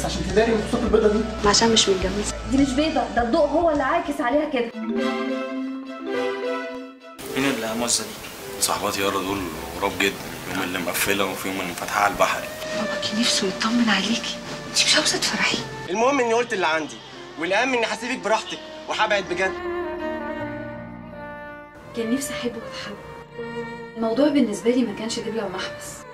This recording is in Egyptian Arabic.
عشان تداري الخطوط البيضاء دي عشان مش متجوزه دي مش بيضة ده الضوء هو اللي عاكس عليها كده مين اللي موزة دي؟ صاحباتي يارا دول غراب جدا يوم اللي مقفله وفي يوم اللي فاتحه على البحر باباكي نفسه يطمن عليكي انت مش عاوزه تفرحي المهم اني قلت اللي عندي والاهم اني هسيبك براحتك وهبعد بجد كان نفسي احبه واتحب الموضوع بالنسبة لي ما كانش دبلة ومحبس